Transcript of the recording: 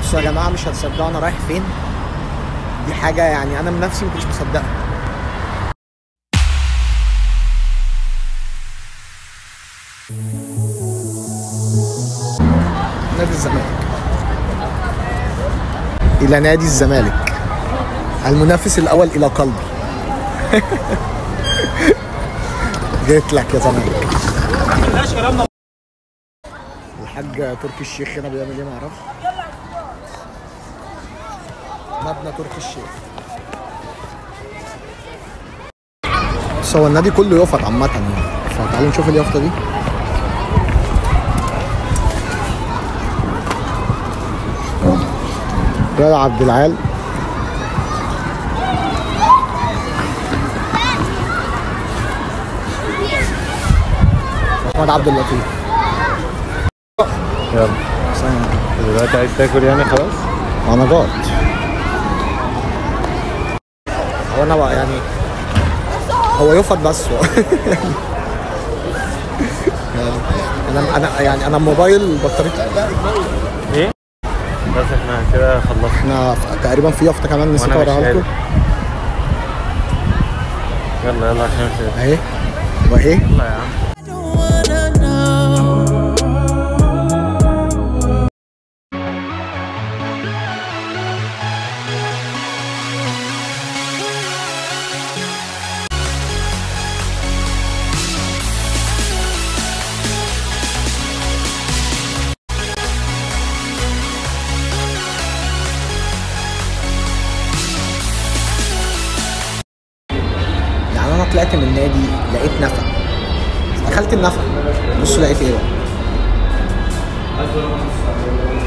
بصوا يا جماعه مش هتصدقوا انا رايح فين دي حاجه يعني انا من نفسي ما كنتش مصدقها نادي الزمالك الى نادي الزمالك المنافس الاول الى قلبي جيت لك يا زمالك الحاج تركي الشيخ هنا بيعمل ايه معرفش مبنى تركي الشيخ بس هو النادي كله يفط عامة يعني فتعالوا نشوف اليافطة دي رضا عبد العال محمد عبد اللطيف يلا سلام. دلوقتي عايز تاكل يعني خلاص انا جاد هو انا بقى يعني هو يفط بس هو يعني انا انا يعني انا موبايل بطاريته ايه بس احنا كده خلصنا احنا ف- تقريبا في يافطه كمان نسيت وأنا مش اوريها لكم قادر. يلا يلا عشان مش قادر. اهي وايه يلا يا عم don't wanna know. يعني انا طلعت من النادي لقيت نفق دخلت النفق بصوا لقيت ايه بقى